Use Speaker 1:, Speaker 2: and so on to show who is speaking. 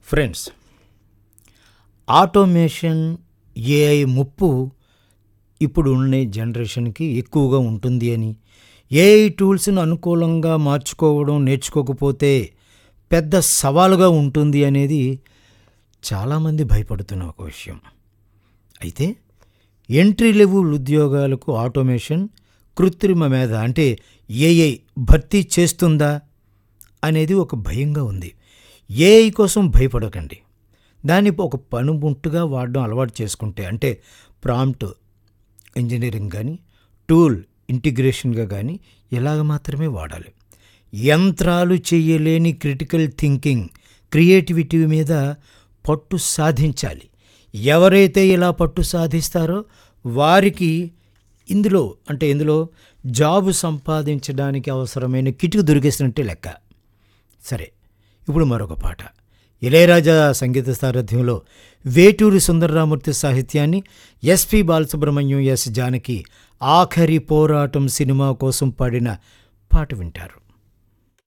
Speaker 1: friends automation AI ముప్పు ఇప్పుడు ఉండే జనరేషన్కి ఎక్కువగా ఉంటుంది అని ఏఐ టూల్స్ను అనుకూలంగా మార్చుకోవడం నేర్చుకోకపోతే పెద్ద సవాలుగా ఉంటుంది అనేది చాలామంది భయపడుతున్న ఒక విషయం అయితే ఎంట్రీ లెవెల్ ఉద్యోగాలకు ఆటోమేషన్ కృత్రిమ మేధ అంటే ఏఐ భర్తీ చేస్తుందా అనేది ఒక భయంగా ఉంది ఏఐ కోసం భయపడకండి దాన్ని ఒక పనిముట్టుగా వాడడం అలవాటు చేసుకుంటే అంటే ప్రాంప్ట్ ఇంజనీరింగ్ కానీ టూల్ ఇంటిగ్రేషన్గా కానీ ఇలాగ మాత్రమే వాడాలి యంత్రాలు చేయలేని క్రిటికల్ థింకింగ్ క్రియేటివిటీ మీద పట్టు సాధించాలి ఎవరైతే ఇలా పట్టు సాధిస్తారో వారికి ఇందులో అంటే ఇందులో జాబు సంపాదించడానికి అవసరమైన కిటుకు దొరికేసినట్టే లెక్క సరే ఇప్పుడు మరొక పాట ఇళయరాజా సంగీత సారథ్యంలో వేటూరి సుందరరామూర్తి సాహిత్యాన్ని ఎస్పి బాలసుబ్రహ్మణ్యం ఎస్ జానకి ఆఖరి పోరాటం సినిమా కోసం పాడిన పాట వింటారు